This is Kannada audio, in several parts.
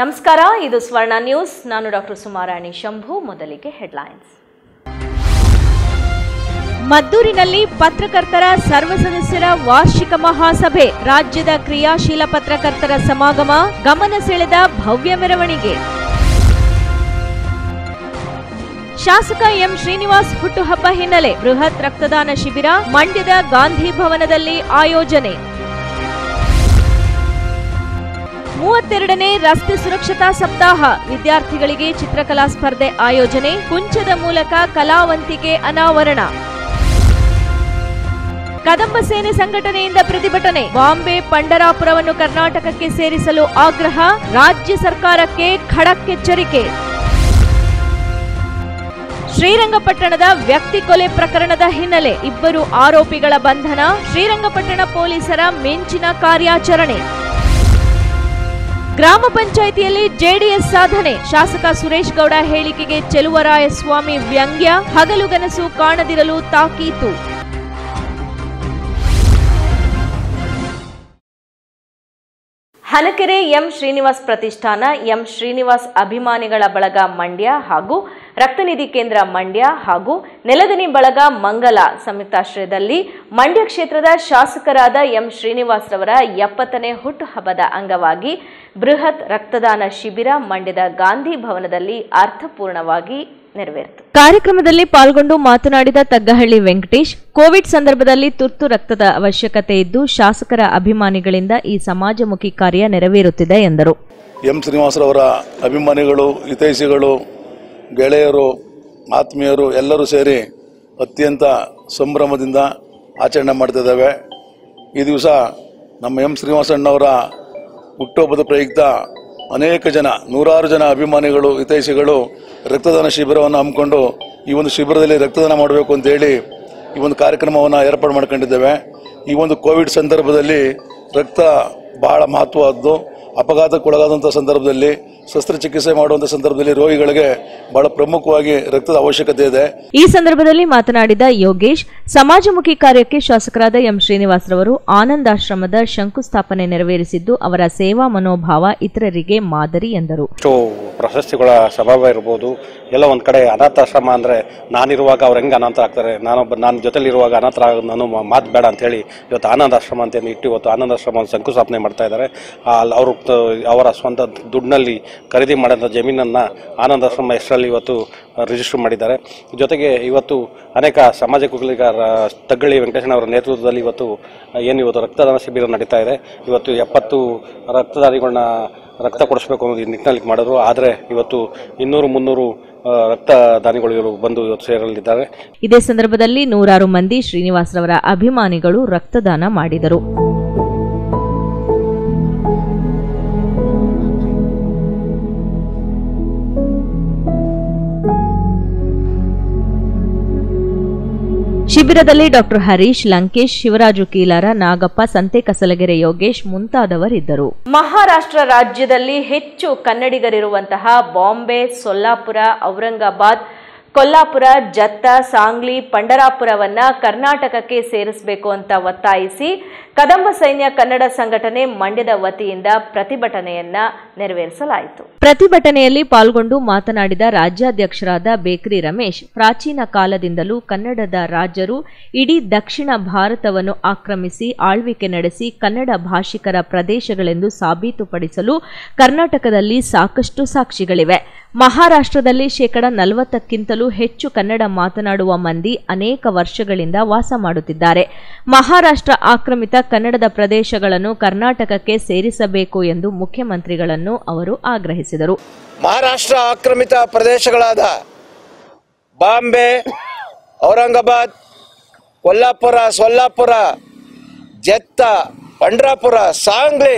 ನಮಸ್ಕಾರ ಇದು ಸ್ವರ್ಣ ನ್ಯೂಸ್ ನಾನು ಡಾಕ್ಟರ್ ಸುಮಾರಾಣಿ ಶಂಭು ಮೊದಲಿಗೆ ಹೆಡ್ಲೈನ್ಸ್ ಮದ್ದೂರಿನಲ್ಲಿ ಪತ್ರಕರ್ತರ ಸರ್ವ ಸದಸ್ಯರ ವಾರ್ಷಿಕ ಮಹಾಸಭೆ ರಾಜ್ಯದ ಕ್ರಿಯಾಶೀಲ ಪತ್ರಕರ್ತರ ಸಮಾಗಮ ಗಮನ ಸೆಳೆದ ಭವ್ಯ ಮೆರವಣಿಗೆ ಶಾಸಕ ಎಂ ಶ್ರೀನಿವಾಸ್ ಹುಟ್ಟುಹಬ್ಬ ಹಿನ್ನೆಲೆ ಬೃಹತ್ ರಕ್ತದಾನ ಶಿಬಿರ ಮಂಡ್ಯದ ಗಾಂಧಿ ಭವನದಲ್ಲಿ ಆಯೋಜನೆ ಮೂವತ್ತೆರಡನೇ ರಸ್ತೆ ಸುರಕ್ಷತಾ ಸಪ್ತಾಹ ವಿದ್ಯಾರ್ಥಿಗಳಿಗೆ ಚಿತ್ರಕಲಾ ಸ್ಪರ್ಧೆ ಆಯೋಜನೆ ಕುಂಚದ ಮೂಲಕ ಕಲಾವಂತಿಕೆ ಅನಾವರಣ ಕದಂಬ ಸೇನೆ ಸಂಘಟನೆಯಿಂದ ಪ್ರತಿಭಟನೆ ಬಾಂಬೆ ಪಂಡರಾಪುರವನ್ನು ಕರ್ನಾಟಕಕ್ಕೆ ಸೇರಿಸಲು ಆಗ್ರಹ ರಾಜ್ಯ ಸರ್ಕಾರಕ್ಕೆ ಖಡಕ್ ಎಚ್ಚರಿಕೆ ಶ್ರೀರಂಗಪಟ್ಟಣದ ವ್ಯಕ್ತಿ ಕೊಲೆ ಪ್ರಕರಣದ ಹಿನ್ನೆಲೆ ಇಬ್ಬರು ಆರೋಪಿಗಳ ಬಂಧನ ಶ್ರೀರಂಗಪಟ್ಟಣ ಪೊಲೀಸರ ಮಿಂಚಿನ ಕಾರ್ಯಾಚರಣೆ ಗ್ರಾಮ ಪಂಚಾಯಿತಿಯಲ್ಲಿ ಜೆಡಿಎಸ್ ಸಾಧನೆ ಶಾಸಕ ಸುರೇಶ್ ಗೌಡ ಹೇಳಿಕೆಗೆ ಚೆಲುವರಾಯಸ್ವಾಮಿ ವ್ಯಂಗ್ಯ ಹಗಲುಗನಸು ಕಾಣದಿರಲು ತಾಕೀತು ಹನಕೆರೆ ಎಂ ಶ್ರೀನಿವಾಸ್ ಪ್ರತಿಷ್ಠಾನ ಎಂ ಶ್ರೀನಿವಾಸ್ ಅಭಿಮಾನಿಗಳ ಬಳಗ ಮಂಡ್ಯ ಹಾಗೂ ರಕ್ತನಿಧಿ ಕೇಂದ್ರ ಮಂಡ್ಯ ಹಾಗೂ ನೆಲದನಿ ಬಳಗ ಮಂಗಲ ಸಂಯುಕ್ತಾಶ್ರಯದಲ್ಲಿ ಮಂಡ್ಯ ಕ್ಷೇತ್ರದ ಶಾಸಕರಾದ ಎಂ ಶ್ರೀನಿವಾಸ್ ರವರ ಎಪ್ಪತ್ತನೇ ಹುಟ್ಟುಹಬ್ಬದ ಅಂಗವಾಗಿ ಬೃಹತ್ ರಕ್ತದಾನ ಶಿಬಿರ ಮಂಡ್ಯದ ಗಾಂಧಿ ಭವನದಲ್ಲಿ ಅರ್ಥಪೂರ್ಣವಾಗಿ ನೆರವೇರಿತು ಕಾರ್ಯಕ್ರಮದಲ್ಲಿ ಪಾಲ್ಗೊಂಡು ಮಾತನಾಡಿದ ತಗ್ಗಹಳ್ಳಿ ವೆಂಕಟೇಶ್ ಕೋವಿಡ್ ಸಂದರ್ಭದಲ್ಲಿ ತುರ್ತು ರಕ್ತದ ಅವಶ್ಯಕತೆ ಇದ್ದು ಶಾಸಕರ ಅಭಿಮಾನಿಗಳಿಂದ ಈ ಸಮಾಜಮುಖಿ ಕಾರ್ಯ ನೆರವೇರುತ್ತಿದೆ ಎಂದರು ಎಂ ಶ್ರೀನಿವಾಸರವರ ಅಭಿಮಾನಿಗಳು ಹಿತೈಷಿಗಳು ಗೆಳೆಯರು ಆತ್ಮೀಯರು ಎಲ್ಲರೂ ಸೇರಿ ಅತ್ಯಂತ ಸಂಭ್ರಮದಿಂದ ಆಚರಣೆ ಮಾಡ್ತಿದ್ದೇವೆ ಈ ದಿವಸ ನಮ್ಮ ಎಂ ಶ್ರೀನಿವಾಸಣ್ಣವರ ಹುಟ್ಟುಹಬ್ಬದ ಪ್ರಯುಕ್ತ ಅನೇಕ ಜನ ನೂರಾರು ಜನ ಅಭಿಮಾನಿಗಳು ಹಿತೈಷಿಗಳು ರಕ್ತದಾನ ಶಿಬಿರವನ್ನು ಹಮ್ಮಿಕೊಂಡು ಈ ಒಂದು ಶಿಬಿರದಲ್ಲಿ ರಕ್ತದಾನ ಮಾಡಬೇಕು ಅಂತೇಳಿ ಈ ಒಂದು ಕಾರ್ಯಕ್ರಮವನ್ನು ಏರ್ಪಾಡು ಮಾಡ್ಕೊಂಡಿದ್ದೇವೆ ಈ ಒಂದು ಕೋವಿಡ್ ಸಂದರ್ಭದಲ್ಲಿ ರಕ್ತ ಬಹಳ ಮಹತ್ವವಾದ್ದು ಅಪಘಾತಕ್ಕೊಳಗಾದಂಥ ಸಂದರ್ಭದಲ್ಲಿ ಶಸ್ತ್ರಚಿಕಿತ್ಸೆ ಮಾಡುವಂಥ ಸಂದರ್ಭದಲ್ಲಿ ರೋಗಿಗಳಿಗೆ ಬಹಳ ಪ್ರಮುಖವಾಗಿ ರಕ್ತದ ಅವಶ್ಯಕತೆ ಇದೆ ಈ ಸಂದರ್ಭದಲ್ಲಿ ಮಾತನಾಡಿದ ಯೋಗೇಶ್ ಸಮಾಜಮುಖಿ ಕಾರ್ಯಕ್ಕೆ ಶಾಸಕರಾದ ಎಂ ಶ್ರೀನಿವಾಸರವರು ಆನಂದಾಶ್ರಮದ ಶಂಕುಸ್ಥಾಪನೆ ನೆರವೇರಿಸಿದ್ದು ಅವರ ಸೇವಾ ಮನೋಭಾವ ಇತರರಿಗೆ ಮಾದರಿ ಎಂದರು ಎಷ್ಟು ಪ್ರಶಸ್ತಿಗಳ ಸ್ವಭಾವ ಇರ್ಬೋದು ಎಲ್ಲ ಒಂದು ಕಡೆ ಅನಾಥಾಶ್ರಮ ಅಂದರೆ ನಾನಿರುವಾಗ ಅವ್ರು ಹೆಂಗೆ ಅನಾಥ ಆಗ್ತಾರೆ ನಾನೊಬ್ಬ ನಾನು ಜೊತೆಲಿರುವಾಗ ಅನಾಥ ಆಗೋದು ನಾನು ಮಾ- ಮಾತು ಬೇಡ ಅಂತ ಹೇಳಿ ಇವತ್ತು ಆನಂದಾಶ್ರಮ ಅಂತ ಇಟ್ಟು ಇವತ್ತು ಆನಂದಾಶ್ರಮ ಶಂಕುಸ್ಥಾಪನೆ ಮಾಡ್ತಾ ಇದ್ದಾರೆ ಅಲ್ಲಿ ಅವರು ಅವರ ಸ್ವಂತ ದುಡ್ಡಿನಲ್ಲಿ ಖರೀದಿ ಮಾಡಿದ ಜಮೀನನ್ನು ಆನಂದಾಶ್ರಮ ಹೆಸರಲ್ಲಿ ಇವತ್ತು ರಿಜಿಸ್ಟರ್ ಮಾಡಿದ್ದಾರೆ ಜೊತೆಗೆ ಇವತ್ತು ಅನೇಕ ಸಾಮಾಜಿಕ ತಗ್ಗಳಿ ವೆಂಕಟೇಶನವರ ನೇತೃತ್ವದಲ್ಲಿ ಇವತ್ತು ಏನು ಇವತ್ತು ರಕ್ತದಾನ ಶಿಬಿರ ನಡೀತಾ ಇದೆ ಇವತ್ತು ಎಪ್ಪತ್ತು ರಕ್ತದಾನಿಗಳನ್ನ ರಕ್ತ ಕೊಡಿಸ್ಬೇಕು ಅನ್ನೋದು ಈ ನಿಟ್ಟಿನಲ್ಲಿ ಮಾಡಿದ್ರು ಆದರೆ ಇವತ್ತು ಇನ್ನೂರು ಮುನ್ನೂರು ಆ, ರಕ್ತದಾನಿಗಳು ಇವರು ಬಂದು ಇವತ್ತು ಸೇರಲಿದ್ದಾರೆ ಇದೇ ಸಂದರ್ಭದಲ್ಲಿ ನೂರಾರು ಮಂದಿ ಶ್ರೀನಿವಾಸರವರ ಅಭಿಮಾನಿಗಳು ರಕ್ತದಾನ ಮಾಡಿದರು ಶಿಬಿರದಲ್ಲಿ ಡಾಕ್ಟರ್ ಹರೀಶ್ ಲಂಕೇಶ್ ಶಿವರಾಜು ಕೀಲಾರ ನಾಗಪ್ಪ ಸಂತೆ ಕಸಲಗೆರೆ ಯೋಗೇಶ್ ಮುಂತಾದವರಿದ್ದರು ಮಹಾರಾಷ್ಟ್ರ ರಾಜ್ಯದಲ್ಲಿ ಹೆಚ್ಚು ಕನ್ನಡಿಗರಿರುವಂತಹ ಬಾಂಬೆ ಸೊಲ್ಲಾಪುರ ಔರಂಗಾಬಾದ್ ಕೊಲ್ಲಾಪುರ ಜತ್ತ ಸಾಂಗ್ಲಿ ಪಂಡರಾಪುರವನ್ನ ಕರ್ನಾಟಕಕ್ಕೆ ಸೇರಿಸಬೇಕು ಅಂತ ಒತ್ತಾಯಿಸಿ ಕದಂಬ ಸೈನ್ಯ ಕನ್ನಡ ಸಂಘಟನೆ ಮಂಡ್ಯದ ವತಿಯಿಂದ ಪ್ರತಿಭಟನೆಯನ್ನ ನೆರವೇರಿಸಲಾಯಿತು ಪ್ರತಿಭಟನೆಯಲ್ಲಿ ಪಾಲ್ಗೊಂಡು ಮಾತನಾಡಿದ ರಾಜ್ಯಾಧ್ಯಕ್ಷರಾದ ಬೇಕರಿ ರಮೇಶ್ ಪ್ರಾಚೀನ ಕಾಲದಿಂದಲೂ ಕನ್ನಡದ ರಾಜರು ಇಡೀ ದಕ್ಷಿಣ ಭಾರತವನ್ನು ಆಕ್ರಮಿಸಿ ಆಳ್ವಿಕೆ ನಡೆಸಿ ಕನ್ನಡ ಭಾಷಿಕರ ಪ್ರದೇಶಗಳೆಂದು ಸಾಬೀತುಪಡಿಸಲು ಕರ್ನಾಟಕದಲ್ಲಿ ಸಾಕಷ್ಟು ಸಾಕ್ಷಿಗಳಿವೆ ಮಹಾರಾಷ್ಟ್ರದಲ್ಲಿ ಶೇಕಡ ನಲವತ್ತಕ್ಕಿಂತಲೂ ಹೆಚ್ಚು ಕನ್ನಡ ಮಾತನಾಡುವ ಮಂದಿ ಅನೇಕ ವರ್ಷಗಳಿಂದ ವಾಸ ಮಾಡುತ್ತಿದ್ದಾರೆ ಮಹಾರಾಷ್ಟ್ರ ಆಕ್ರಮಿತ ಕನ್ನಡದ ಪ್ರದೇಶಗಳನ್ನು ಕರ್ನಾಟಕಕ್ಕೆ ಸೇರಿಸಬೇಕು ಎಂದು ಮುಖ್ಯಮಂತ್ರಿಗಳನ್ನು ಅವರು ಆಗ್ರಹಿಸಿದರು ಮಹಾರಾಷ್ಟ್ರ ಆಕ್ರಮಿತ ಪ್ರದೇಶಗಳಾದ ಬಾಂಬೆ ಔರಂಗಾಬಾದ್ ಕೊಲ್ಲಾಪುರ ಸೊಲ್ಲಾಪುರ ಜತ್ತ ಪಂಡ್ರಾಪುರ ಸಾಂಗ್ಲಿ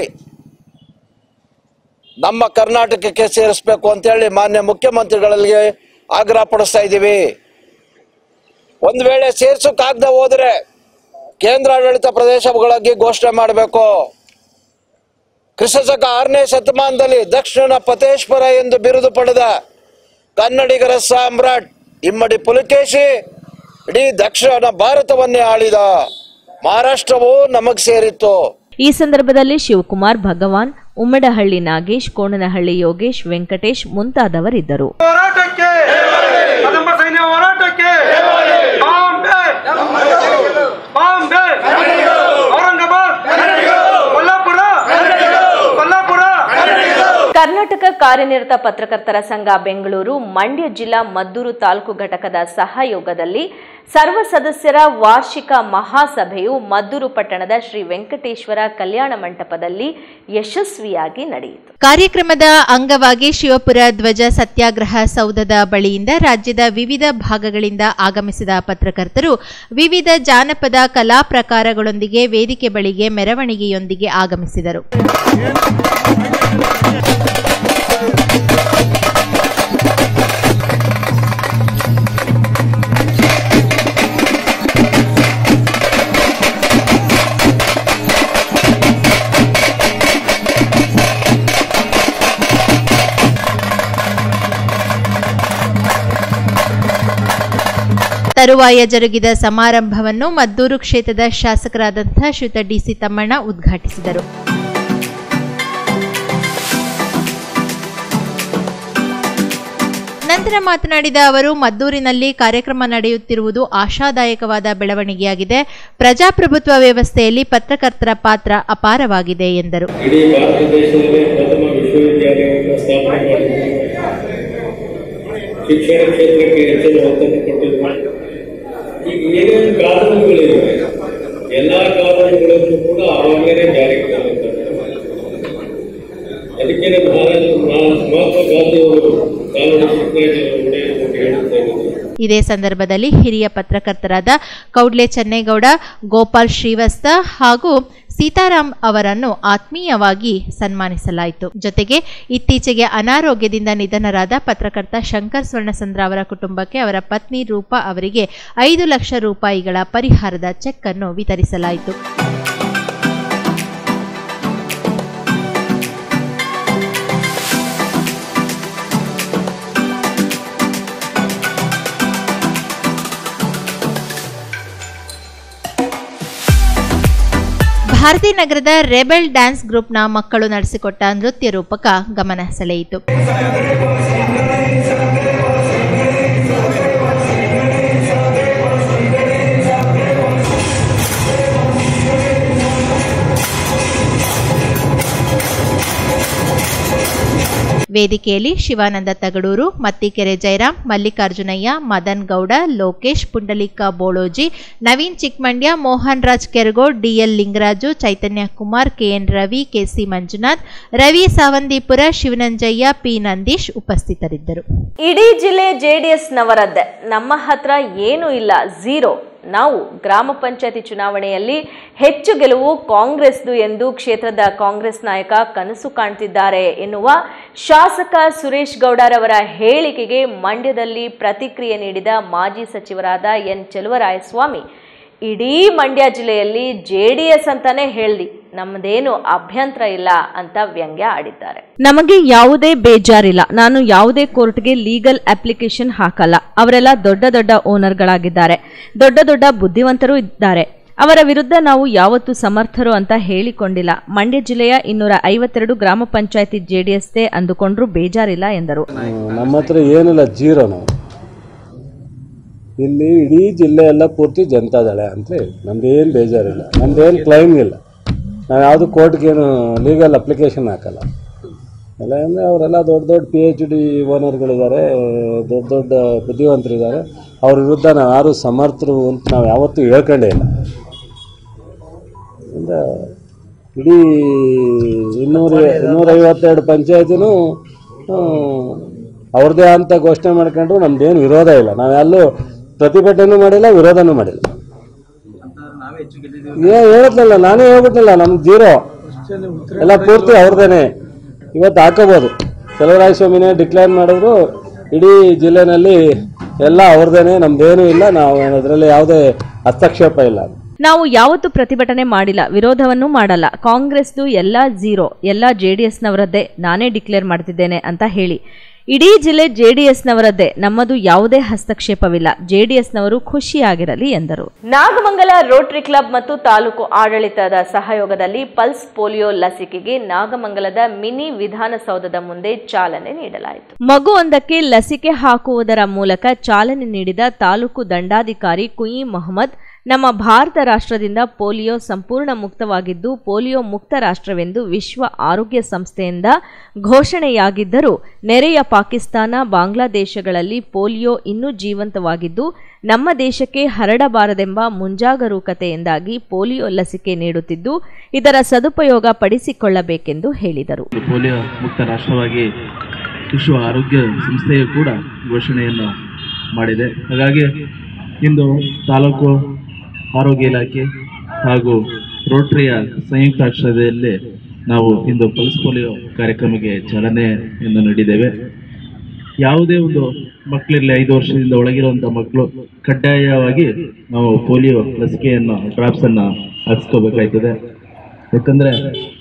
ನಮ್ಮ ಕರ್ನಾಟಕಕ್ಕೆ ಸೇರಿಸಬೇಕು ಅಂತೇಳಿ ಮಾನ್ಯ ಮುಖ್ಯಮಂತ್ರಿಗಳಿಗೆ ಆಗ್ರಹ ಪಡಿಸ್ತಾ ಇದ್ದೀವಿ ಒಂದು ವೇಳೆ ಸೇರ್ಸೋಕ್ಕಾಗದೆ ಹೋದ್ರೆ ಕೇಂದ್ರಾಡಳಿತ ಪ್ರದೇಶಗಳಾಗಿ ಘೋಷಣೆ ಮಾಡಬೇಕು ಕ್ರಿಸ್ತಶಕ ಆರನೇ ಶತಮಾನದಲ್ಲಿ ದಕ್ಷಿಣ ಪತೇಶ್ವರ ಎಂದು ಬಿರುದು ಪಡೆದ ಕನ್ನಡಿಗರ ಸಾಮ್ರಾಟ್ ಇಮ್ಮಡಿ ಪುಲಕೇಶಿ ಇಡೀ ದಕ್ಷಿಣ ಭಾರತವನ್ನೇ ಆಳಿದ ಮಹಾರಾಷ್ಟ್ರವು ನಮಗ್ ಸೇರಿತ್ತು ಈ ಸಂದರ್ಭದಲ್ಲಿ ಶಿವಕುಮಾರ್ ಭಗವಾನ್ ಉಮ್ಮಡಹಳ್ಳಿ ನಾಗೇಶ್ ಕೋಣನಹಳ್ಳಿ ಯೋಗೇಶ್ ವೆಂಕಟೇಶ್ ಮುಂತಾದವರಿದ್ದರು ಹೋರಾಟಕ್ಕೆ ಕದಂಬ ಸೈನ್ಯ ಹೋರಾಟಕ್ಕೆ ಬಾಂಬೆ ಬಾಂಬೆ ಔರಂಗಾಬಾದ್ ಕೊಲ್ಲಾಪುರ ಕೊಲ್ಲಾಪುರ ಕರ್ನಾಟಕ ಕಾರ್ಯನಿರತ ಪತ್ರಕರ್ತರ ಸಂಘ ಬೆಂಗಳೂರು ಮಂಡ್ಯ ಜಿಲ್ಲಾ ಮದ್ದೂರು ತಾಲೂಕು ಘಟಕದ ಸಹಯೋಗದಲ್ಲಿ ಸರ್ವ ಸದಸ್ಯರ ವಾರ್ಷಿಕ ಮಹಾಸಭೆಯು ಮದ್ದೂರು ಪಟ್ಟಣದ ಶ್ರೀ ವೆಂಕಟೇಶ್ವರ ಕಲ್ಯಾಣ ಮಂಟಪದಲ್ಲಿ ಯಶಸ್ವಿಯಾಗಿ ನಡೆಯಿತು ಕಾರ್ಯಕ್ರಮದ ಅಂಗವಾಗಿ ಶಿವಪುರ ಧ್ವಜ ಸತ್ಯಾಗ್ರಹ ಸೌಧದ ಬಳಿಯಿಂದ ರಾಜ್ಯದ ವಿವಿಧ ಭಾಗಗಳಿಂದ ಆಗಮಿಸಿದ ಪತ್ರಕರ್ತರು ವಿವಿಧ ಜಾನಪದ ಕಲಾ ಪ್ರಕಾರಗಳೊಂದಿಗೆ ವೇದಿಕೆ ಬಳಿಗೆ ಮೆರವಣಿಗೆಯೊಂದಿಗೆ ಆಗಮಿಸಿದರು ತರುವಾಯ ಜರುಗಿದ ಸಮಾರಂಭವನ್ನು ಮದ್ದೂರು ಕ್ಷೇತ್ರದ ಶಾಸಕರಾದಂಥ ಶ್ರೀಯುತ ಡಿಸಿ ತಮ್ಮಣ್ಣ ಉದ್ಘಾಟಿಸಿದರು ನಂತರ ಮಾತನಾಡಿದ ಅವರು ಮದ್ದೂರಿನಲ್ಲಿ ಕಾರ್ಯಕ್ರಮ ನಡೆಯುತ್ತಿರುವುದು ಆಶಾದಾಯಕವಾದ ಬೆಳವಣಿಗೆಯಾಗಿದೆ ಪ್ರಜಾಪ್ರಭುತ್ವ ವ್ಯವಸ್ಥೆಯಲ್ಲಿ ಪತ್ರಕರ್ತರ ಪಾತ್ರ ಅಪಾರವಾಗಿದೆ ಎಂದರು ಇಡೀ ಭಾರತ ದೇಶದಲ್ಲೇ ಪ್ರಥಮ ವಿಶ್ವವಿದ್ಯಾಲಯವನ್ನು ಸ್ಥಾಪನೆ ಮಾಡಿದ್ರು ಶಿಕ್ಷಣ ಕ್ಷೇತ್ರಕ್ಕೆ ಹೆಚ್ಚಿನ ಒತ್ತನ್ನು ಕೊಟ್ಟಿದ್ರು ಈಗ ಏನೇನು ಕಾನೂನುಗಳಿವೆ ಎಲ್ಲ ಕಾನೂನುಗಳನ್ನು ಕೂಡ ಆವಾಗಲೇ ಜಾರಿಗೆ ತರುತ್ತಾರೆ ಅದಕ್ಕೆ ಮಹಾರಾಜ ಮಹಾತ್ಮ ಗಾಂಧಿಯವರು ಕಾನೂನು ಶಿಕ್ಷಣ ಒಡೆಯರು ಅಂತ ಹೇಳುತ್ತಾ ಇದ್ದಾರೆ ಇದೇ ಸಂದರ್ಭದಲ್ಲಿ ಹಿರಿಯ ಪತ್ರಕರ್ತರಾದ ಕೌಡ್ಲೆ ಚೆನ್ನೇಗೌಡ ಗೋಪಾಲ್ ಶ್ರೀವಸ್ತ ಹಾಗೂ ಸೀತಾರಾಮ್ ಅವರನ್ನು ಆತ್ಮೀಯವಾಗಿ ಸನ್ಮಾನಿಸಲಾಯಿತು ಜೊತೆಗೆ ಇತ್ತೀಚೆಗೆ ಅನಾರೋಗ್ಯದಿಂದ ನಿಧನರಾದ ಪತ್ರಕರ್ತ ಶಂಕರ್ ಸ್ವರ್ಣಚಂದ್ರ ಅವರ ಕುಟುಂಬಕ್ಕೆ ಅವರ ಪತ್ನಿ ರೂಪಾ ಅವರಿಗೆ ಐದು ಲಕ್ಷ ರೂಪಾಯಿಗಳ ಪರಿಹಾರದ ಚೆಕ್ ಅನ್ನು ವಿತರಿಸಲಾಯಿತು ಭಾರತಿ ನಗರದ ರೆಬೆಲ್ ಡ್ಯಾನ್ಸ್ ಗ್ರೂಪ್ನ ಮಕ್ಕಳು ನಡೆಸಿಕೊಟ್ಟ ನೃತ್ಯ ರೂಪಕ ಗಮನ ಸೆಳೆಯಿತು ವೇದಿಕೆಯಲ್ಲಿ Shivananda Tagadur Mattikere Jayaram Mallikarjunaiah Madan Gowda Lokesh Pundalika Boloji Naveen Chikmandya Mohan Raj Keragod DL Lingaraju Chaitanya Kumar KN Ravi KC Manjunath Ravi Savandipura Shivananjaiah P Nandish ಉಪಸ್ಥಿತರಿದ್ದರು ಇಡೀ ಜಿಲ್ಲೆ ಜೆಡಿಎಸ್ ನವರದ್ದೆ ನಮ್ಮ ಹತ್ರ ಏನೂ ಇಲ್ಲ ಝೀರೋ ನಾವು ಗ್ರಾಮ ಪಂಚಾಯತಿ ಚುನಾವಣೆಯಲ್ಲಿ ಹೆಚ್ಚು ಗೆಲುವು ಕಾಂಗ್ರೆಸ್ದು ಎಂದು ಕ್ಷೇತ್ರದ ಕಾಂಗ್ರೆಸ್ ನಾಯಕ ಕನಸು ಕಾಣ್ತಿದ್ದಾರೆ ಎನ್ನುವ ಶಾಸಕ ಸುರೇಶ್ ಗೌಡರವರ ಹೇಳಿಕೆಗೆ ಮಂಡ್ಯದಲ್ಲಿ ಪ್ರತಿಕ್ರಿಯೆ ನೀಡಿದ ಮಾಜಿ ಸಚಿವರಾದ ಎನ್ ಚೆಲುವರಾಯಸ್ವಾಮಿ ಇಡೀ ಮಂಡ್ಯ ಜಿಲ್ಲೆಯಲ್ಲಿ ಜೆ ಡಿ ಎಸ್ ಅಂತಾನೆ ಹೇಳ್ದಿ ನಮ್ಮದೇನು ಅಭ್ಯಂತರ ಇಲ್ಲ ಅಂತ ವ್ಯಂಗ್ಯ ಆಡಿದ್ದಾರೆ ನಮಗೆ ಯಾವುದೇ ಬೇಜಾರಿಲ್ಲ ನಾನು ಯಾವುದೇ ಕೋರ್ಟ್ಗೆ ಲೀಗಲ್ ಅಪ್ಲಿಕೇಶನ್ ಹಾಕಲ್ಲ ಅವರೆಲ್ಲ ದೊಡ್ಡ ದೊಡ್ಡ ಓನರ್ಗಳಾಗಿದ್ದಾರೆ ದೊಡ್ಡ ದೊಡ್ಡ ಬುದ್ಧಿವಂತರು ಇದ್ದಾರೆ ಅವರ ವಿರುದ್ಧ ನಾವು ಯಾವತ್ತೂ ಸಮರ್ಥರು ಅಂತ ಹೇಳಿಕೊಂಡಿಲ್ಲ ಮಂಡ್ಯ ಜಿಲ್ಲೆಯ ಇನ್ನೂರ ಐವತ್ತೆರಡು ಗ್ರಾಮ ಪಂಚಾಯತಿ ಜೆಡಿಎಸ್ದೇ ಅಂದುಕೊಂಡ್ರೂ ಬೇಜಾರಿಲ್ಲ ಎಂದರು ನಮ್ಮ ಹತ್ರ ಏನಿಲ್ಲ ಜೀರೋ ನಾವು ಇಲ್ಲಿ ಇಡೀ ಜಿಲ್ಲೆ ಎಲ್ಲ ಪೂರ್ತಿ ಜನತಾದಳೆ ಅಂತ ಹೇಳಿ ನಮ್ದೇನು ಬೇಜಾರಿಲ್ಲ ನಮ್ದೇನು ಕ್ಲೈಮ್ ಇಲ್ಲ ನಾವು ಯಾವುದು ಕೋರ್ಟ್ಗೇನು ಲೀಗಲ್ ಅಪ್ಲಿಕೇಶನ್ ಹಾಕಲ್ಲ ಎಲ್ಲ ಅಂದರೆ ಅವರೆಲ್ಲ ದೊಡ್ಡ ದೊಡ್ಡ ಪಿ ಎಚ್ ಡಿ ಓನರ್ಗಳಿದ್ದಾರೆ ದೊಡ್ಡ ದೊಡ್ಡ ಬುದ್ಧಿವಂತರಿದ್ದಾರೆ ಅವ್ರ ವಿರುದ್ಧ ನಾವು ಯಾರು ಸಮರ್ಥರು ಅಂತ ನಾವು ಯಾವತ್ತೂ ಹೇಳ್ಕೊಂಡೇ ಇಲ್ಲ ಇಂದ ಇಡೀ ಇನ್ನೂರ ಇನ್ನೂರೈವತ್ತೆರಡು ಪಂಚಾಯತಿನೂ ಅವ್ರದ್ದೇ ಅಂತ ಘೋಷಣೆ ಮಾಡ್ಕೊಂಡ್ರು ನಮ್ದೇನು ವಿರೋಧ ಇಲ್ಲ ನಾವೆಲ್ಲೂ ಪ್ರತಿಭಟನೆ ಮಾಡಿಲ್ಲ ವಿರೋಧನೂ ಮಾಡಿಲ್ಲ ಏ ಹೇಳತ್ನಲ್ಲ ನಾನೇ ಹೇಳ್ಬಿಟ್ನಲ್ಲ ನಮ್ಗೆ ಜೀರೋ ಎಲ್ಲ ಪೂರ್ತಿ ಅವ್ರದ್ದೇನೆ ಇವತ್ತು ಹಾಕೋಬೋದು ಸ್ವಾಮಿನೇ ಡಿಕ್ಲೇರ್ ಮಾಡಿದ್ರು ಇಡೀ ಜಿಲ್ಲೆನಲ್ಲಿ ಎಲ್ಲ ಅವ್ರದ್ದೇನೆ ನಮ್ದೇನೂ ಇಲ್ಲ ನಾವು ಅದರಲ್ಲಿ ಯಾವುದೇ ಹಸ್ತಕ್ಷೇಪ ಇಲ್ಲ ನಾವು ಯಾವತ್ತೂ ಪ್ರತಿಭಟನೆ ಮಾಡಿಲ್ಲ ವಿರೋಧವನ್ನೂ ಮಾಡಲ್ಲ ಕಾಂಗ್ರೆಸ್ದು ಎಲ್ಲ ಝೀರೋ ಎಲ್ಲ ಜೆ ಡಿ ಎಸ್ನವರದ್ದೇ ನಾನೇ ಡಿಕ್ಲೇರ್ ಮಾಡ್ತಿದ್ದೇನೆ ಅಂತ ಹೇಳಿ ಇಡೀ ಜಿಲ್ಲೆ ಜೆಡಿಎಸ್ನವರದ್ದೇ ನಮ್ಮದು ಯಾವುದೇ ಹಸ್ತಕ್ಷೇಪವಿಲ್ಲ ಜೆಡಿಎಸ್ನವರು ಖುಷಿಯಾಗಿರಲಿ ಎಂದರು ನಾಗಮಂಗಲ ರೋಟರಿ ಕ್ಲಬ್ ಮತ್ತು ತಾಲೂಕು ಆಡಳಿತದ ಸಹಯೋಗದಲ್ಲಿ ಪಲ್ಸ್ ಪೋಲಿಯೋ ಲಸಿಕೆಗೆ ನಾಗಮಂಗಲದ ಮಿನಿ ವಿಧಾನಸೌಧದ ಮುಂದೆ ಚಾಲನೆ ನೀಡಲಾಯಿತು ಮಗುವೊಂದಕ್ಕೆ ಲಸಿಕೆ ಹಾಕುವುದರ ಮೂಲಕ ಚಾಲನೆ ನೀಡಿದ ತಾಲೂಕು ದಂಡಾಧಿಕಾರಿ ಕುಯಿ ಮೊಹಮ್ಮದ್ ನಮ್ಮ ಭಾರತ ರಾಷ್ಟ್ರದಿಂದ ಪೋಲಿಯೋ ಸಂಪೂರ್ಣ ಮುಕ್ತವಾಗಿದ್ದು ಪೋಲಿಯೋ ಮುಕ್ತ ರಾಷ್ಟ್ರವೆಂದು ವಿಶ್ವ ಆರೋಗ್ಯ ಸಂಸ್ಥೆಯಿಂದ ಘೋಷಣೆಯಾಗಿದ್ದರೂ ನೆರೆಯ ಪಾಕಿಸ್ತಾನ ಬಾಂಗ್ಲಾದೇಶಗಳಲ್ಲಿ ಪೋಲಿಯೋ ಇನ್ನೂ ಜೀವಂತವಾಗಿದ್ದು ನಮ್ಮ ದೇಶಕ್ಕೆ ಹರಡಬಾರದೆಂಬ ಮುಂಜಾಗರೂಕತೆಯಿಂದಾಗಿ ಪೋಲಿಯೋ ಲಸಿಕೆ ನೀಡುತ್ತಿದ್ದು ಇದರ ಸದುಪಯೋಗ ಪಡಿಸಿಕೊಳ್ಳಬೇಕೆಂದು ಹೇಳಿದರು ಪೋಲಿಯೋ ಮುಕ್ತ ರಾಷ್ಟ್ರವಾಗಿ ವಿಶ್ವ ಆರೋಗ್ಯ ಸಂಸ್ಥೆಯು ಕೂಡ ಘೋಷಣೆಯನ್ನು ಮಾಡಿದೆ ಹಾಗಾಗಿ ಇಂದು ತಾಲೂಕು ಆರೋಗ್ಯ ಇಲಾಖೆ ಹಾಗೂ ರೋಟರಿಯ ಸಂಯುಕ್ತ ಆಶ್ರಯದಲ್ಲಿ ನಾವು ಇಂದು ಪಲ್ಸ್ ಪೋಲಿಯೋ ಕಾರ್ಯಕ್ರಮಕ್ಕೆ ಚಾಲನೆಯನ್ನು ನೀಡಿದ್ದೇವೆ ಯಾವುದೇ ಒಂದು ಮಕ್ಕಳಿರಲಿ ಐದು ವರ್ಷದಿಂದ ಒಳಗಿರುವಂಥ ಮಕ್ಕಳು ಕಡ್ಡಾಯವಾಗಿ ನಾವು ಪೋಲಿಯೋ ಲಸಿಕೆಯನ್ನು ಡ್ರಾಪ್ಸನ್ನು ಹಾಕಿಸ್ಕೋಬೇಕಾಯ್ತದೆ ಯಾಕಂದರೆ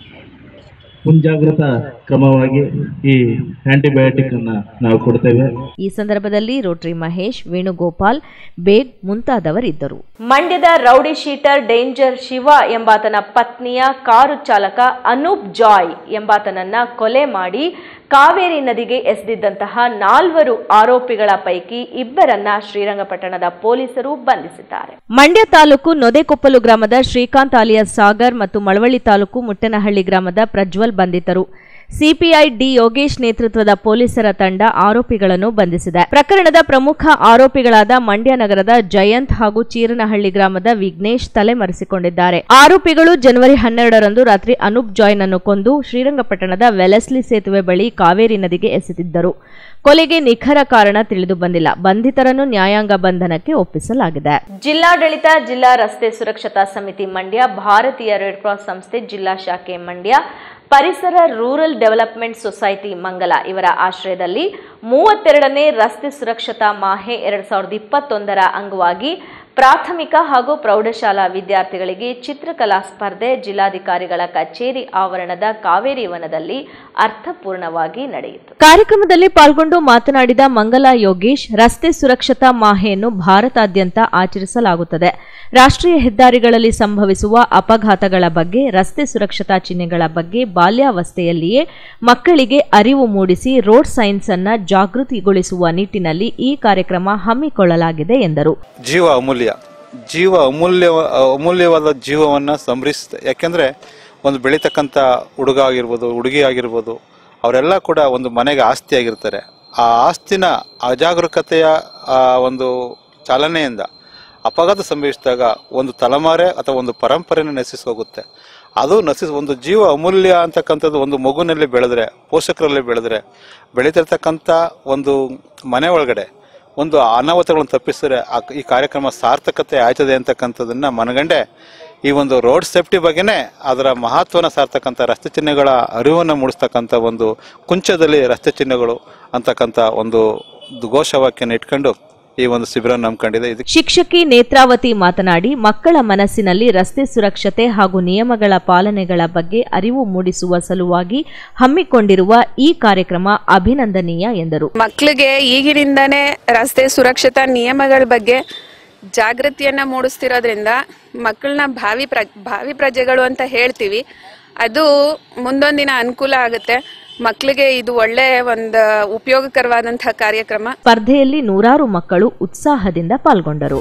ಮುಂಜಾಗ್ರತಾ ಕ್ರಮವಾಗಿ ಈ ಆಂಟಿಬಯೋಟಿಕ್ ಅನ್ನ ನಾವು ಕೊಡ್ತೇವೆ ಈ ಸಂದರ್ಭದಲ್ಲಿ ರೋಟರಿ ಮಹೇಶ್ ವೇಣುಗೋಪಾಲ್ ಬೇಗ್ ಮುಂತಾದವರಿದ್ದರು ಮಂಡ್ಯದ ರೌಡಿ ಶೀಟರ್ ಡೇಂಜರ್ ಶಿವ ಎಂಬಾತನ ಪತ್ನಿಯ ಕಾರು ಚಾಲಕ ಅನೂಪ್ ಜಾಯ್ ಎಂಬಾತನನ್ನ ಕೊಲೆ ಮಾಡಿ ಕಾವೇರಿ ನದಿಗೆ ಎಸೆದಿದ್ದಂತಹ ನಾಲ್ವರು ಆರೋಪಿಗಳ ಪೈಕಿ ಇಬ್ಬರನ್ನ ಶ್ರೀರಂಗಪಟ್ಟಣದ ಪೊಲೀಸರು ಬಂಧಿಸಿದ್ದಾರೆ ಮಂಡ್ಯ ತಾಲೂಕು ನೊದೆಕೊಪ್ಪಲು ಗ್ರಾಮದ ಶ್ರೀಕಾಂತ್ ಆಲಿಯಾಸ್ ಸಾಗರ್ ಮತ್ತು ಮಳವಳ್ಳಿ ತಾಲೂಕು ಮುಟ್ಟನಹಳ್ಳಿ ಗ್ರಾಮದ ಪ್ರಜ್ವಲ್ ಬಂಧಿತರು ಸಿಪಿಐ ಡಿ ಯೋಗೇಶ್ ನೇತೃತ್ವದ ಪೊಲೀಸರ ತಂಡ ಆರೋಪಿಗಳನ್ನು ಬಂಧಿಸಿದೆ ಪ್ರಕರಣದ ಪ್ರಮುಖ ಆರೋಪಿಗಳಾದ ಮಂಡ್ಯ ನಗರದ ಜಯಂತ್ ಹಾಗೂ ಚೀರನಹಳ್ಳಿ ಗ್ರಾಮದ ವಿಘ್ನೇಶ್ ತಲೆಮರೆಸಿಕೊಂಡಿದ್ದಾರೆ ಆರೋಪಿಗಳು ಜನವರಿ ಹನ್ನೆರಡರಂದು ರಾತ್ರಿ ಅನೂಪ್ ಜಾಯ್ನ್ ಅನ್ನು ಕೊಂದು ಶ್ರೀರಂಗಪಟ್ಟಣದ ವೆಲೆಸ್ಲಿ ಸೇತುವೆ ಬಳಿ ಕಾವೇರಿ ನದಿಗೆ ಎಸೆದಿದ್ದರು ಕೊಲೆಗೆ ನಿಖರ ಕಾರಣ ತಿಳಿದು ಬಂದಿಲ್ಲ ಬಂಧಿತರನ್ನು ನ್ಯಾಯಾಂಗ ಬಂಧನಕ್ಕೆ ಒಪ್ಪಿಸಲಾಗಿದೆ ಜಿಲ್ಲಾಡಳಿತ ಜಿಲ್ಲಾ ರಸ್ತೆ ಸುರಕ್ಷತಾ ಸಮಿತಿ ಮಂಡ್ಯ ಭಾರತೀಯ ರೆಡ್ ಕ್ರಾಸ್ ಸಂಸ್ಥೆ ಜಿಲ್ಲಾ ಶಾಖೆ ಮಂಡ್ಯ ಪರಿಸರ ರೂರಲ್ ಡೆವಲಪ್ಮೆಂಟ್ ಸೊಸೈಟಿ ಮಂಗಲ ಇವರ ಆಶ್ರಯದಲ್ಲಿ ಮೂವತ್ತೆರಡನೇ ರಸ್ತೆ ಸುರಕ್ಷತಾ ಮಾಹೆ ಎರಡ್ ಸಾವಿರದ ಇಪ್ಪತ್ತೊಂದರ ಅಂಗವಾಗಿ ಪ್ರಾಥಮಿಕ ಹಾಗೂ ಪ್ರೌಢಶಾಲಾ ವಿದ್ಯಾರ್ಥಿಗಳಿಗೆ ಚಿತ್ರಕಲಾ ಸ್ಪರ್ಧೆ ಜಿಲ್ಲಾಧಿಕಾರಿಗಳ ಕಚೇರಿ ಆವರಣದ ಕಾವೇರಿ ವನದಲ್ಲಿ ಅರ್ಥಪೂರ್ಣವಾಗಿ ನಡೆಯಿತು ಕಾರ್ಯಕ್ರಮದಲ್ಲಿ ಪಾಲ್ಗೊಂಡು ಮಾತನಾಡಿದ ಮಂಗಲ ಯೋಗೇಶ್ ರಸ್ತೆ ಸುರಕ್ಷತಾ ಮಾಹೆಯನ್ನು ಭಾರತಾದ್ಯಂತ ಆಚರಿಸಲಾಗುತ್ತದೆ ರಾಷ್ಟ್ರೀಯ ಹೆದ್ದಾರಿಗಳಲ್ಲಿ ಸಂಭವಿಸುವ ಅಪಘಾತಗಳ ಬಗ್ಗೆ ರಸ್ತೆ ಸುರಕ್ಷತಾ ಚಿಹ್ನೆಗಳ ಬಗ್ಗೆ ಬಾಲ್ಯಾವಸ್ಥೆಯಲ್ಲಿಯೇ ಮಕ್ಕಳಿಗೆ ಅರಿವು ಮೂಡಿಸಿ ರೋಡ್ ಸೈನ್ಸ್ ಅನ್ನ ಜಾಗೃತಿಗೊಳಿಸುವ ನಿಟ್ಟಿನಲ್ಲಿ ಈ ಕಾರ್ಯಕ್ರಮ ಹಮ್ಮಿಕೊಳ್ಳಲಾಗಿದೆ ಎಂದರು ಜೀವ ಅಮೂಲ್ಯ ಜೀವ ಅಮೂಲ್ಯ ಅಮೂಲ್ಯವಾದ ಜೀವವನ್ನು ಸಂಭರಿಸುತ್ತೆ ಯಾಕೆಂದರೆ ಒಂದು ಬೆಳೀತಕ್ಕಂಥ ಹುಡುಗ ಆಗಿರ್ಬೋದು ಹುಡುಗಿ ಆಗಿರ್ಬೋದು ಅವರೆಲ್ಲ ಕೂಡ ಒಂದು ಮನೆಗೆ ಆಸ್ತಿ ಆಗಿರ್ತಾರೆ ಆ ಆಸ್ತಿನ ಅಜಾಗರೂಕತೆಯ ಆ ಒಂದು ಚಾಲನೆಯಿಂದ ಅಪಘಾತ ಸಂಭವಿಸಿದಾಗ ಒಂದು ತಲೆಮಾರೆ ಅಥವಾ ಒಂದು ಪರಂಪರೆನ ನಶಿಸಿ ಹೋಗುತ್ತೆ ಅದು ನಶಿಸ್ ಒಂದು ಜೀವ ಅಮೂಲ್ಯ ಅಂತಕ್ಕಂಥದ್ದು ಒಂದು ಮಗುನಲ್ಲಿ ಬೆಳೆದ್ರೆ ಪೋಷಕರಲ್ಲಿ ಬೆಳೆದ್ರೆ ಬೆಳೀತಿರ್ತಕ್ಕಂಥ ಒಂದು ಮನೆ ಒಳಗಡೆ ಒಂದು ಅನಾಹುತಗಳನ್ನು ತಪ್ಪಿಸಿದ್ರೆ ಆ- ಈ ಕಾರ್ಯಕ್ರಮ ಸಾರ್ಥಕತೆ ಆಯ್ತದೆ ಅಂತಕ್ಕಂಥದ್ದನ್ನ ಮನಗಂಡೆ ಈ ಒಂದು ರೋಡ್ ಸೇಫ್ಟಿ ಬಗ್ಗೆನೇ ಅದರ ಮಹತ್ವನ ಸಾರ್ತಕ್ಕಂಥ ರಸ್ತೆ ಚಿಹ್ನೆಗಳ ಅರಿವನ್ನು ಮೂಡಿಸ್ತಕ್ಕಂಥ ಒಂದು ಕುಂಚದಲ್ಲಿ ರಸ್ತೆ ಚಿಹ್ನೆಗಳು ಅಂತಕ್ಕಂಥ ಒಂದು ಘೋಷವಾಕ್ಯನ ಇಟ್ಕೊಂಡು ಈ ಒಂದು ಶಿಬಿರ ನಂಬ್ಕೊಂಡಿದೆ ಇದಕ್ಕೆ ಶಿಕ್ಷಕಿ ನೇತ್ರಾವತಿ ಮಾತನಾಡಿ ಮಕ್ಕಳ ಮನಸ್ಸಿನಲ್ಲಿ ರಸ್ತೆ ಸುರಕ್ಷತೆ ಹಾಗೂ ನಿಯಮಗಳ ಪಾಲನೆಗಳ ಬಗ್ಗೆ ಅರಿವು ಮೂಡಿಸುವ ಸಲುವಾಗಿ ಹಮ್ಮಿಕೊಂಡಿರುವ ಈ ಕಾರ್ಯಕ್ರಮ ಅಭಿನಂದನೀಯ ಎಂದರು ಮಕ್ಕಳಿಗೆ ಈಗಿನಿಂದಾನೇ ರಸ್ತೆ ಸುರಕ್ಷತಾ ನಿಯಮಗಳ ಬಗ್ಗೆ ಜಾಗೃತಿಯನ್ನ ಮೂಡಿಸ್ತಿರೋದ್ರಿಂದ ಮಕ್ಕಳನ್ನ ಭಾವಿ ಪ್ರ ಭಾವಿ ಪ್ರಜೆಗಳು ಅಂತ ಹೇಳ್ತೀವಿ ಅದು ಮುಂದೊಂದಿನ ಅನುಕೂಲ ಆಗುತ್ತೆ ಮಕ್ಕಳಿಗೆ ಇದು ಒಳ್ಳೆ ಒಂದು ಉಪಯೋಗಕರವಾದಂತಹ ಕಾರ್ಯಕ್ರಮ ಸ್ಪರ್ಧೆಯಲ್ಲಿ ನೂರಾರು ಮಕ್ಕಳು ಉತ್ಸಾಹದಿಂದ ಪಾಲ್ಗೊಂಡರು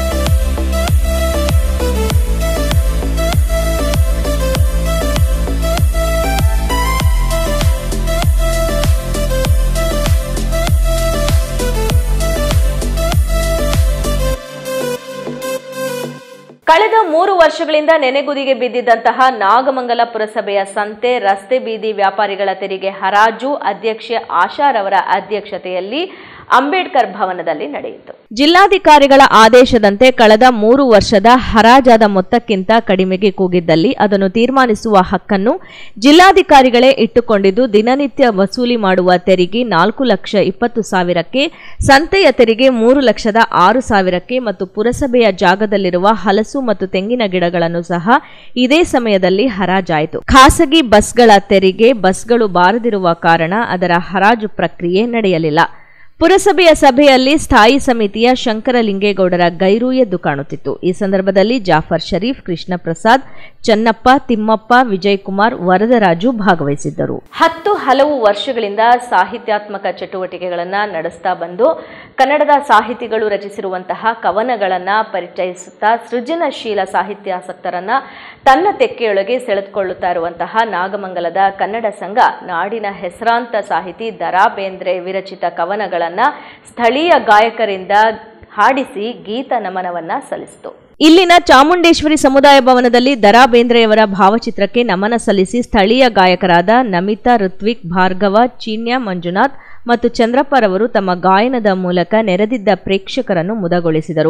ಕಳೆದ ಮೂರು ವರ್ಷಗಳಿಂದ ನೆನೆಗುದಿಗೆ ಬಿದ್ದಿದ್ದಂತಹ ನಾಗಮಂಗಲ ಪುರಸಭೆಯ ಸಂತೆ ರಸ್ತೆ ಬೀದಿ ವ್ಯಾಪಾರಿಗಳ ತೆರಿಗೆ ಹರಾಜು ಅಧ್ಯಕ್ಷೆ ಆಶಾರವರ ಅಧ್ಯಕ್ಷತೆಯಲ್ಲಿ ಅಂಬೇಡ್ಕರ್ ಭವನದಲ್ಲಿ ನಡೆಯಿತು ಜಿಲ್ಲಾಧಿಕಾರಿಗಳ ಆದೇಶದಂತೆ ಕಳೆದ ಮೂರು ವರ್ಷದ ಹರಾಜಾದ ಮೊತ್ತಕ್ಕಿಂತ ಕಡಿಮೆಗೆ ಕೂಗಿದ್ದಲ್ಲಿ ಅದನ್ನು ತೀರ್ಮಾನಿಸುವ ಹಕ್ಕನ್ನು ಜಿಲ್ಲಾಧಿಕಾರಿಗಳೇ ಇಟ್ಟುಕೊಂಡಿದ್ದು ದಿನನಿತ್ಯ ವಸೂಲಿ ಮಾಡುವ ತೆರಿಗೆ ನಾಲ್ಕು ಲಕ್ಷ ಇಪ್ಪತ್ತು ಸಾವಿರಕ್ಕೆ ಸಂತೆಯ ತೆರಿಗೆ ಮೂರು ಲಕ್ಷದ ಆರು ಸಾವಿರಕ್ಕೆ ಮತ್ತು ಪುರಸಭೆಯ ಜಾಗದಲ್ಲಿರುವ ಹಲಸು ಮತ್ತು ತೆಂಗಿನ ಗಿಡಗಳನ್ನು ಸಹ ಇದೇ ಸಮಯದಲ್ಲಿ ಹರಾಜಾಯಿತು ಖಾಸಗಿ ಬಸ್ಗಳ ತೆರಿಗೆ ಬಸ್ಗಳು ಬಾರದಿರುವ ಕಾರಣ ಅದರ ಹರಾಜು ಪ್ರಕ್ರಿಯೆ ನಡೆಯಲಿಲ್ಲ ಪುರಸಭೆಯ ಸಭೆಯಲ್ಲಿ ಸ್ಥಾಯಿ ಸಮಿತಿಯ ಶಂಕರಲಿಂಗೇಗೌಡರ ಗೈರು ಎದ್ದು ಕಾಣುತ್ತಿತ್ತು ಈ ಸಂದರ್ಭದಲ್ಲಿ ಜಾಫರ್ ಶರೀಫ್ ಕೃಷ್ಣ ಪ್ರಸಾದ್ ಚನ್ನಪ್ಪ ತಿಮ್ಮಪ್ಪ ವಿಜಯಕುಮಾರ್ ವರದರಾಜು ಭಾಗವಹಿಸಿದ್ದರು ಹತ್ತು ಹಲವು ವರ್ಷಗಳಿಂದ ಸಾಹಿತ್ಯಾತ್ಮಕ ಚಟುವಟಿಕೆಗಳನ್ನು ನಡೆಸ್ತಾ ಬಂದು ಕನ್ನಡದ ಸಾಹಿತಿಗಳು ರಚಿಸಿರುವಂತಹ ಕವನಗಳನ್ನು ಪರಿಚಯಿಸುತ್ತಾ ಸೃಜನಶೀಲ ಸಾಹಿತ್ಯಾಸಕ್ತರನ್ನ ತನ್ನ ತೆಕ್ಕೆಯೊಳಗೆ ಸೆಳೆದುಕೊಳ್ಳುತ್ತಾ ಇರುವಂತಹ ನಾಗಮಂಗಲದ ಕನ್ನಡ ಸಂಘ ನಾಡಿನ ಹೆಸರಾಂತ ಸಾಹಿತಿ ದರಾ ಬೇಂದ್ರೆ ವಿರಚಿತ ಕವನಗಳನ್ನು ಸ್ಥಳೀಯ ಗಾಯಕರಿಂದ ಹಾಡಿಸಿ ಗೀತ ನಮನವನ್ನ ಸಲ್ಲಿಸಿತು ಇಲ್ಲಿನ ಚಾಮುಂಡೇಶ್ವರಿ ಸಮುದಾಯ ಭವನದಲ್ಲಿ ದರಾ ಬೇಂದ್ರೆಯವರ ಭಾವಚಿತ್ರಕ್ಕೆ ನಮನ ಸಲ್ಲಿಸಿ ಸ್ಥಳೀಯ ಗಾಯಕರಾದ ನಮಿತಾ ಋತ್ವಿಕ್ ಭಾರ್ಗವ ಚೀನ್ಯ ಮಂಜುನಾಥ್ ಮತ್ತು ಚಂದ್ರಪ್ಪರವರು ತಮ್ಮ ಗಾಯನದ ಮೂಲಕ ನೆರೆದಿದ್ದ ಪ್ರೇಕ್ಷಕರನ್ನು ಮುದಗೊಳಿಸಿದರು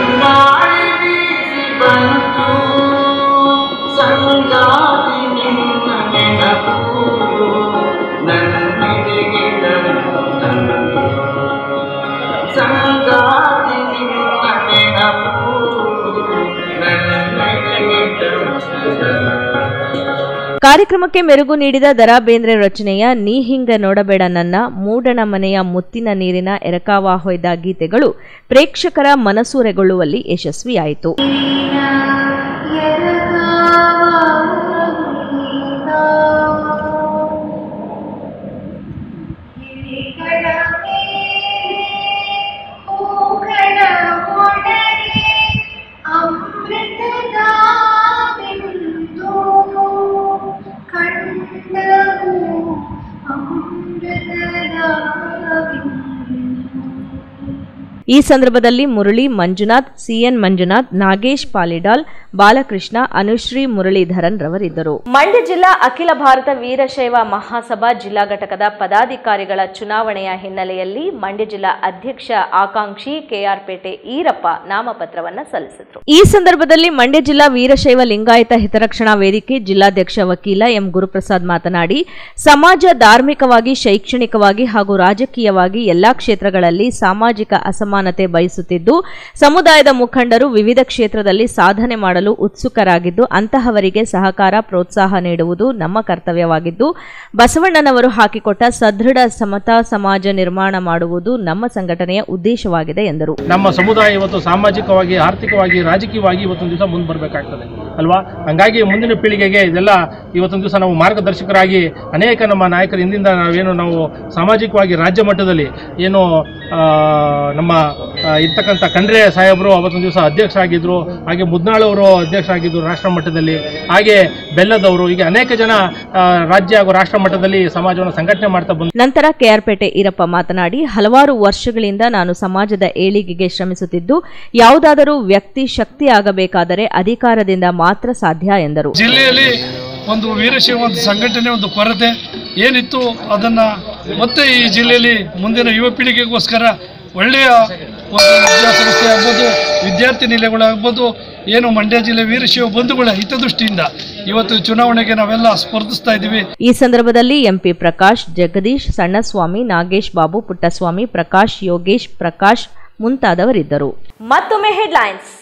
ಕಾರ್ಯಕ್ರಮಕ್ಕೆ ಮೆರುಗು ನೀಡಿದ ದರಾ ಬೇಂದ್ರೆ ರಚನೆಯ ನೀ ಹಿಂಗ ನೋಡಬೇಡ ನನ್ನ ಮೂಡಣ ಮನೆಯ ಮುತ್ತಿನ ನೀರಿನ ಎರಕಾವ ಹೊಯ್ದ ಗೀತೆಗಳು ಪ್ರೇಕ್ಷಕರ ಮನಸೂರೆಗೊಳ್ಳುವಲ್ಲಿ ಯಶಸ್ವಿಯಾಯಿತು ಈ ಸಂದರ್ಭದಲ್ಲಿ ಮುರಳಿ ಮಂಜುನಾಥ್ ಸಿಎನ್ ಮಂಜುನಾಥ್ ನಾಗೇಶ್ ಪಾಲಿಡಾಲ್ ಬಾಲಕೃಷ್ಣ ಅನುಶ್ರೀ ಮುರಳೀಧರನ್ ರವರಿದ್ದರು ಮಂಡ್ಯ ಜಿಲ್ಲಾ ಅಖಿಲ ಭಾರತ ವೀರಶೈವ ಮಹಾಸಭಾ ಜಿಲ್ಲಾ ಘಟಕದ ಪದಾಧಿಕಾರಿಗಳ ಚುನಾವಣೆಯ ಹಿನ್ನೆಲೆಯಲ್ಲಿ ಮಂಡ್ಯ ಜಿಲ್ಲಾ ಅಧ್ಯಕ್ಷ ಆಕಾಂಕ್ಷಿ ಕೆಆರ್ಪೇಟೆ ಈರಪ್ಪ ನಾಮಪತ್ರವನ್ನ ಸಲ್ಲಿಸಿದರು ಈ ಸಂದರ್ಭದಲ್ಲಿ ಮಂಡ್ಯ ಜಿಲ್ಲಾ ವೀರಶೈವ ಲಿಂಗಾಯತ ಹಿತರಕ್ಷಣಾ ವೇದಿಕೆ ಜಿಲ್ಲಾಧ್ಯಕ್ಷ ವಕೀಲ ಎಂ ಗುರುಪ್ರಸಾದ್ ಮಾತನಾಡಿ ಸಮಾಜ ಧಾರ್ಮಿಕವಾಗಿ ಶೈಕ್ಷಣಿಕವಾಗಿ ಹಾಗೂ ರಾಜಕೀಯವಾಗಿ ಎಲ್ಲಾ ಕ್ಷೇತ್ರಗಳಲ್ಲಿ ಸಾಮಾಜಿಕ ಅಸಮಾನತೆ ಬಯಸುತ್ತಿದ್ದು ಸಮುದಾಯದ ಮುಖಂಡರು ವಿವಿಧ ಕ್ಷೇತ್ರದಲ್ಲಿ ಸಾಧನೆ ಮಾಡಲು ಉತ್ಸುಕರಾಗಿದ್ದು ಅಂತಹವರಿಗೆ ಸಹಕಾರ ಪ್ರೋತ್ಸಾಹ ನೀಡುವುದು ನಮ್ಮ ಕರ್ತವ್ಯವಾಗಿದ್ದು ಬಸವಣ್ಣನವರು ಹಾಕಿಕೊಟ್ಟ ಸದೃಢ ಸಮತಾ ಸಮಾಜ ನಿರ್ಮಾಣ ಮಾಡುವುದು ನಮ್ಮ ಸಂಘಟನೆಯ ಉದ್ದೇಶವಾಗಿದೆ ಎಂದರು ನಮ್ಮ ಸಮುದಾಯ ಇವತ್ತು ಸಾಮಾಜಿಕವಾಗಿ ಆರ್ಥಿಕವಾಗಿ ರಾಜಕೀಯವಾಗಿ ಇವತ್ತೊಂದು ದಿವಸ ಮುಂದೆ ಬರಬೇಕಾಗ್ತದೆ ಅಲ್ವಾ ಹಂಗಾಗಿ ಮುಂದಿನ ಪೀಳಿಗೆಗೆ ಇದೆಲ್ಲ ಇವತ್ತೊಂದು ದಿವಸ ನಾವು ಮಾರ್ಗದರ್ಶಕರಾಗಿ ಅನೇಕ ನಮ್ಮ ನಾಯಕರ ಹಿಂದಿಂದ ನಾವೇನು ನಾವು ಸಾಮಾಜಿಕವಾಗಿ ರಾಜ್ಯ ಮಟ್ಟದಲ್ಲಿ ಏನು ಆ, ನಮ್ಮ ಆ, ಇರ್ತಕ್ಕಂಥ ಖಂಡ್ರೆ ಸಾಹೇಬರು ಅವತ್ತೊಂದು ದಿವಸ ಅಧ್ಯಕ್ಷರಾಗಿದ್ದರು ಹಾಗೆ ಮುದ್ನಾಳವರು ಅಧ್ಯಕ್ಷರಾಗಿದ್ದರು ರಾಷ್ಟ್ರ ಮಟ್ಟದಲ್ಲಿ ಹಾಗೆ ಬೆಲ್ಲದವರು ಹೀಗೆ ಅನೇಕ ಜನ ಆ, ರಾಜ್ಯ ಹಾಗೂ ರಾಷ್ಟ್ರ ಮಟ್ಟದಲ್ಲಿ ಸಮಾಜವನ್ನು ಸಂಘಟನೆ ಮಾಡ್ತಾ ಬಂದು ನಂತರ ಕೆಆರ್ಪೇಟೆ ಈರಪ್ಪ ಮಾತನಾಡಿ ಹಲವಾರು ವರ್ಷಗಳಿಂದ ನಾನು ಸಮಾಜದ ಏಳಿಗೆಗೆ ಶ್ರಮಿಸುತ್ತಿದ್ದು ಯಾವುದಾದರೂ ವ್ಯಕ್ತಿ ಶಕ್ತಿಯಾಗಬೇಕಾದರೆ ಅಧಿಕಾರದಿಂದ ಮಾತ್ರ ಸಾಧ್ಯ ಎಂದರು ಜಿಲ್ಲೆಯಲ್ಲಿ ಒಂದು ವೀರಶೈವ ಒಂದು ಸಂಘಟನೆ ಒಂದು ಕೊರತೆ ಏನಿತ್ತು ಅದನ್ನು ಮತ್ತೆ ಈ ಜಿಲ್ಲೆಯಲ್ಲಿ ಮುಂದಿನ ಯುವ ಪೀಳಿಗೆಗೋಸ್ಕರ ಒಳ್ಳೆಯ ಒಂದು ವಿದ್ಯಾಸಂಸ್ಥೆ ಆಗ್ಬೋದು ವಿದ್ಯಾರ್ಥಿ ನಿಲಯಗಳಾಗ್ಬೋದು ಏನು ಮಂಡ್ಯ ಜಿಲ್ಲೆ ವೀರಶೈವ ಬಂಧುಗಳ ಹಿತದೃಷ್ಟಿಯಿಂದ ಇವತ್ತು ಚುನಾವಣೆಗೆ ನಾವೆಲ್ಲ ಸ್ಪರ್ಧಿಸ್ತಾ ಇದ್ದೀವಿ ಈ ಸಂದರ್ಭದಲ್ಲಿ ಎಂಪಿ ಪ್ರಕಾಶ್ ಜಗದೀಶ್ ಸಣ್ಣಸ್ವಾಮಿ ನಾಗೇಶ್ ಬಾಬು ಪುಟ್ಟಸ್ವಾಮಿ ಪ್ರಕಾಶ್ ಯೋಗೇಶ್ ಪ್ರಕಾಶ್ ಮುಂತಾದವರಿದ್ದರು ಮತ್ತೊಮ್ಮೆ ಹೆಡ್ಲೈನ್ಸ್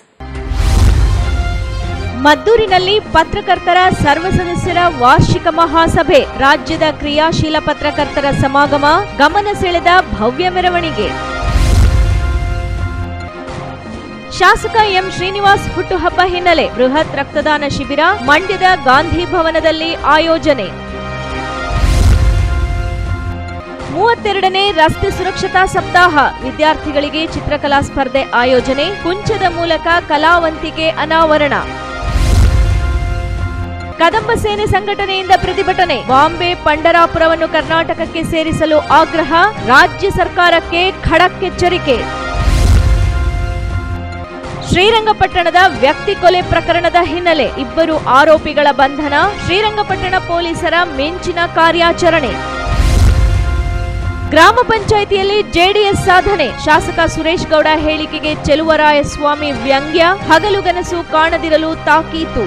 ಮದ್ದೂರಿನಲ್ಲಿ ಪತ್ರಕರ್ತರ ಸರ್ವ ಸದಸ್ಯರ ವಾರ್ಷಿಕ ಮಹಾಸಭೆ ರಾಜ್ಯದ ಕ್ರಿಯಾಶೀಲ ಪತ್ರಕರ್ತರ ಸಮಾಗಮ ಗಮನ ಸೆಳೆದ ಭವ್ಯ ಮೆರವಣಿಗೆ ಶಾಸಕ ಎಂ ಶ್ರೀನಿವಾಸ್ ಹುಟ್ಟುಹಬ್ಬ ಹಿನ್ನೆಲೆ ಬೃಹತ್ ರಕ್ತದಾನ ಶಿಬಿರ ಮಂಡ್ಯದ ಗಾಂಧಿ ಭವನದಲ್ಲಿ ಆಯೋಜನೆ ಮೂವತ್ತೆರಡನೇ ರಸ್ತೆ ಸುರಕ್ಷತಾ ಸಪ್ತಾಹ ವಿದ್ಯಾರ್ಥಿಗಳಿಗೆ ಚಿತ್ರಕಲಾ ಸ್ಪರ್ಧೆ ಆಯೋಜನೆ ಕುಂಚದ ಮೂಲಕ ಕಲಾವಂತಿಕೆ ಅನಾವರಣ ಕದಂಬ ಸೇನೆ ಸಂಘಟನೆಯಿಂದ ಪ್ರತಿಭಟನೆ ಬಾಂಬೆ ಪಂಡರಾಪುರವನ್ನು ಕರ್ನಾಟಕಕ್ಕೆ ಸೇರಿಸಲು ಆಗ್ರಹ ರಾಜ್ಯ ಸರ್ಕಾರಕ್ಕೆ ಖಡಕ್ ಎಚ್ಚರಿಕೆ ಶ್ರೀರಂಗಪಟ್ಟಣದ ವ್ಯಕ್ತಿ ಕೊಲೆ ಪ್ರಕರಣದ ಹಿನ್ನೆಲೆ ಇಬ್ಬರು ಆರೋಪಿಗಳ ಬಂಧನ ಶ್ರೀರಂಗಪಟ್ಟಣ ಪೊಲೀಸರ ಮಿಂಚಿನ ಕಾರ್ಯಾಚರಣೆ ಗ್ರಾಮ ಪಂಚಾಯಿತಿಯಲ್ಲಿ ಜೆಡಿಎಸ್ ಸಾಧನೆ ಶಾಸಕ ಸುರೇಶ್ ಗೌಡ ಹೇಳಿಕೆಗೆ ಚೆಲುವರಾಯಸ್ವಾಮಿ ವ್ಯಂಗ್ಯ ಹಗಲುಗನಸು ಕಾಣದಿರಲು ತಾಕೀತು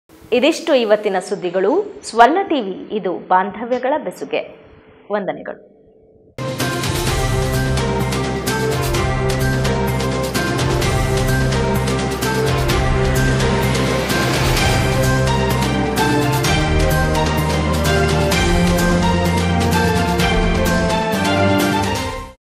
ಇದಿಷ್ಟು ಇವತ್ತಿನ ಸುದ್ದಿಗಳು ಸ್ವರ್ಣ ಟಿವಿ ಇದು ಬಾಂಧವ್ಯಗಳ ಬೆಸುಗೆ ವಂದನೆಗಳು